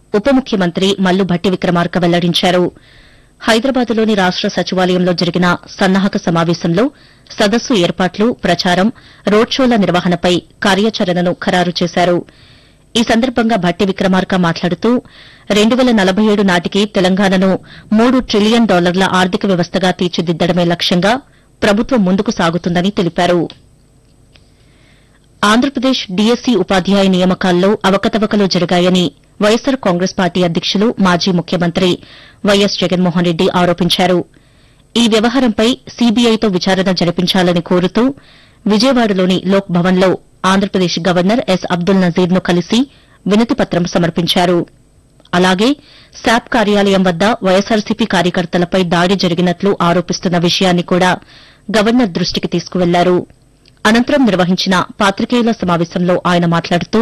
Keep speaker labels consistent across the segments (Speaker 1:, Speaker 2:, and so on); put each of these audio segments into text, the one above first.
Speaker 1: ఉప ముఖ్యమంత్రి మల్లు భట్టి విక్రమార్క వెల్లడించారు హైదరాబాద్లోని రాష్ట సచివాలయంలో జరిగిన సన్నాహక సమావేశంలో సదస్సు ఏర్పాట్లు ప్రచారం రోడ్ షోల నిర్వహణపై కార్యాచరణను ఖరారు చేశారు ఈ సందర్భంగా భట్టి విక్రమార్క మాట్లాడుతూ రెండు వేల నలభై ఏడు నాటికి తెలంగాణను మూడు ట్రిలియన్ డాలర్ల ఆర్థిక వ్యవస్థగా తీర్చిదిద్దడమే లక్ష్యంగా ప్రభుత్వం ముందుకు సాగుతుందని తెలిపారు ఆంధ్రప్రదేశ్ డీఎస్సీ ఉపాధ్యాయ నియామకాల్లో అవకతవకలు జరిగాయని వైఎస్సార్ కాంగ్రెస్ పార్టీ అధ్యకులు మాజీ ముఖ్యమంత్రి వైఎస్ జగన్మోహన్ రెడ్డి ఆరోపించారు ఈ వ్యవహారంపై సీబీఐతో విచారణ జరిపించాలని కోరుతూ విజయవాడలోని లోక్ భవన్లో ఆంధ్రప్రదేశ్ గవర్నర్ ఎస్ అబ్దుల్ నజీర్ను కలిసి వినతిపత్రం సమర్పించారు అలాగే శాప్ కార్యాలయం వద్ద వైఎస్సార్సీపీ కార్యకర్తలపై దాడి జరిగినట్లు ఆరోపిస్తున్న విషయాన్ని కూడా గవర్నర్ దృష్టికి తీసుకువెళ్లారు అనంతరం నిర్వహించిన పాత్రికేయుల సమావేశంలో ఆయన మాట్లాడుతూ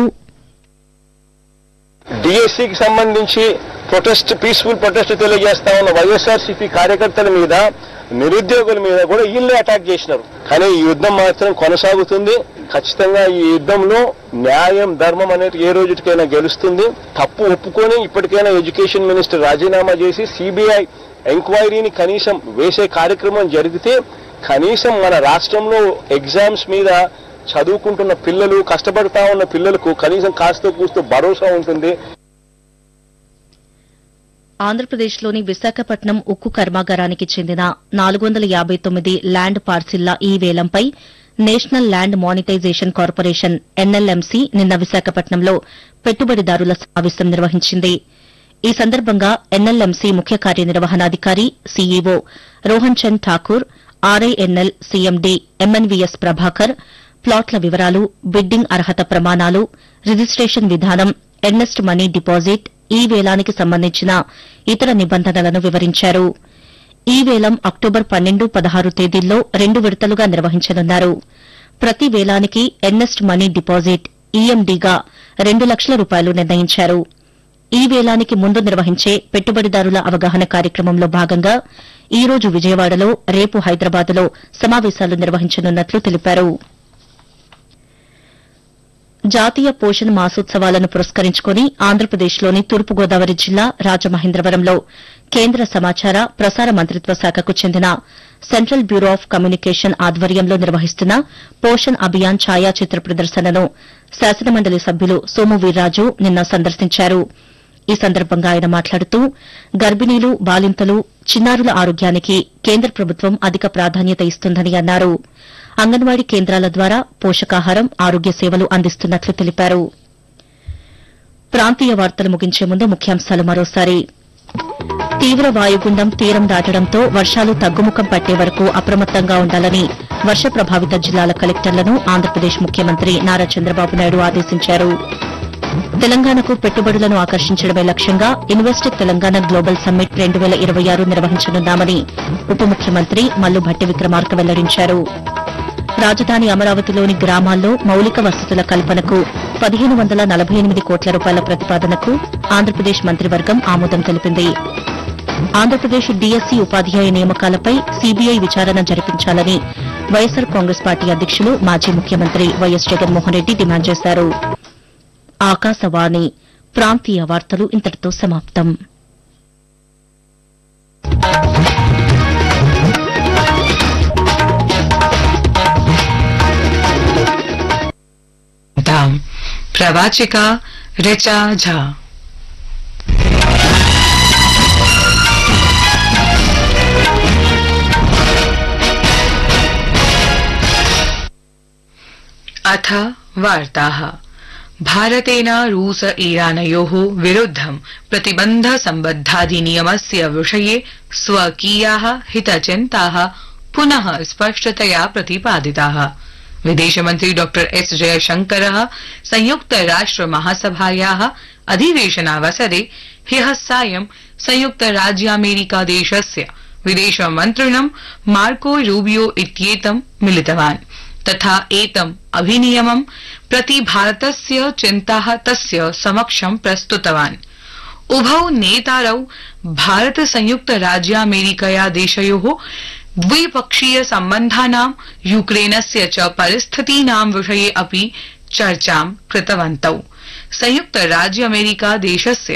Speaker 2: డిఎస్సికి సంబంధించి ప్రొటెస్ట్ పీస్ఫుల్ ప్రొటెస్ట్ తెలియజేస్తా ఉన్న వైఎస్ఆర్సీపీ కార్యకర్తల మీద నిరుద్యోగుల మీద కూడా వీళ్ళే అటాక్ చేసినారు కానీ ఈ యుద్ధం మాత్రం కొనసాగుతుంది ఖచ్చితంగా ఈ యుద్ధంలో న్యాయం ధర్మం అనేది ఏ రోజుకైనా గెలుస్తుంది తప్పు ఒప్పుకొని ఇప్పటికైనా ఎడ్యుకేషన్ మినిస్టర్ రాజీనామా చేసి సిబిఐ ఎంక్వైరీని కనీసం వేసే కార్యక్రమం జరిగితే కనీసం మన రాష్ట్రంలో ఎగ్జామ్స్ మీద చదువుకుంటున్న పిల్లలు కష్టపడతా ఉన్న పిల్లలకు కనీసం కాస్త కూస్తో భరోసా ఉంటుంది
Speaker 1: ఆంధ్రప్రదేశ్లోని విశాఖపట్నం ఉక్కు కర్మాగారానికి చెందిన నాలుగు వందల యాబై తొమ్మిది ల్యాండ్ పార్సిల్ల ఈ వేలంపై national land monetisation corporation NLMC నిన్న విశాఖపట్నంలో పెట్టుబడిదారుల సమావేశం నిర్వహించింది ఈ సందర్భంగా ఎన్ఎల్ఎంసీ ముఖ్య కార్యనిర్వహణాధికారి CEO Rohan Chand Thakur RINL CMD MNVS Prabhakar ప్లాట్ల వివరాలు బిడ్డింగ్ అర్హత ప్రమాణాలు రిజిస్టేషన్ విధానం ఎర్నెస్ట్ మనీ డిపాజిట్ ఈ వేలానికి సంబంధించిన ఇతర నిబంధనలను వివరించారు ఈ వేలం అక్టోబర్ పన్నెండు పదహారు తేదీల్లో రెండు విడతలుగా నిర్వహించనున్నారు ప్రతి వేలానికి ఎర్నెస్ట్ మనీ డిపాజిట్ ఈఎండీగా రెండు లక్షల రూపాయలు నిర్ణయించారు ఈ వేలానికి ముందు నిర్వహించే పెట్టుబడిదారుల అవగాహన కార్యక్రమంలో భాగంగా ఈ రోజు విజయవాడలో రేపు హైదరాబాద్లో సమావేశాలు నిర్వహించనున్నట్లు తెలిపారు జాతీయ పోషణ్ మాసోత్సవాలను పురస్కరించుకుని ఆంధ్రప్రదేశ్లోని తూర్పుగోదావరి జిల్లా రాజమహేంద్రవరంలో కేంద్ర సమాచార ప్రసార మంత్రిత్వ శాఖకు చెందిన సెంట్రల్ బ్యూరో ఆఫ్ కమ్యూనికేషన్ ఆధ్వర్యంలో నిర్వహిస్తున్న పోషణ్ అభియాన్ ఛాయాచిత్ర ప్రదర్శనను శాసనమండలి సభ్యులు సోము వీర్రాజు నిన్న సందర్శించారు ఈ సందర్భంగా ఆయన మాట్లాడుతూ గర్భిణీలు బాలింతలు చిన్నారుల ఆరోగ్యానికి కేంద్ర ప్రభుత్వం అధిక ప్రాధాన్యత ఇస్తుందని అన్నారు అంగన్వాడీ కేంద్రాల ద్వారా పోషకాహారం ఆరోగ్య సేవలు అందిస్తున్నట్లు తెలిపారు ప్రాంతీయ వార్తలు ముగించే ముందు ముఖ్యాంశాలు మరోసారి తీవ్ర వాయుగుండం తీరం దాటడంతో వర్షాలు తగ్గుముఖం పట్టే వరకు అప్రమత్తంగా ఉండాలని వర్ష ప్రభావిత జిల్లాల కలెక్టర్లను ఆంధ్రప్రదేశ్ ముఖ్యమంత్రి నారా చంద్రబాబు నాయుడు ఆదేశించారు తెలంగాణకు పెట్టుబడులను ఆకర్షించడమే లక్ష్యంగా ఇన్వెస్ట్ తెలంగాణ గ్లోబల్ సమ్మిట్ రెండు వేల ఇరవై ఆరు నిర్వహించనున్నామని ఉప ముఖ్యమంత్రి మల్లు భట్టి విక్రమార్క వెల్లడించారు రాజధాని అమరావతిలోని గ్రామాల్లో మౌలిక వసతుల కల్పనకు పదిహేను వందల నలభై ఎనిమిది కోట్ల రూపాయల ప్రతిపాదనకు ఆంధ్రప్రదేశ్ మంత్రివర్గం ఆమోదం తెలిపింది ఆంధ్రప్రదేశ్ డీఎస్సీ ఉపాధ్యాయ నియామకాలపై సీబీఐ విచారణ జరిపించాలని వైఎస్సార్ కాంగ్రెస్ పార్టీ అధ్యకులు మాజీ ముఖ్యమంత్రి వైఎస్ జగన్మోహన్ రెడ్డి డిమాండ్ చేశారు ఆకాశవాణి ప్రాంతీయ వార్తలు ఇంతటితో సమాప్తం
Speaker 3: धाम प्रवाचिका ऋचा झा अथ वार्ताः भारतेन रूस ईरानयोः विरुद्धं प्रतिबन्ध सम्बद्धाधिनियमस्य विषये स्वकीयाः हितचिन्ताः पुनः स्पष्टतया प्रतिपादिताः विदेशमन्त्री डॉ एस जयशंकरः संयुक्त राष्ट्र महासभायाः अधिवेशनावसरे ह्यः सायं संयुक्त राज्यामेरिकादेशस्य विदेशमन्त्रिणं मार्को रूबियो इत्येतं मिलितवान् तथा एतम् अधिनियमं प्रति भारतस्य चिन्ताः तस्य समक्षं प्रस्तुतवान् उभौ नेतारौ भारत संयुक्त राज्यामेरिकया देशयोः द्विपक्षीय सम्बन्धानां यूक्रेनस्य च परिस्थितीनां विषये अपि चर्चां कृतवन्तौ संयुक्त राज्य अमेरिका देशस्य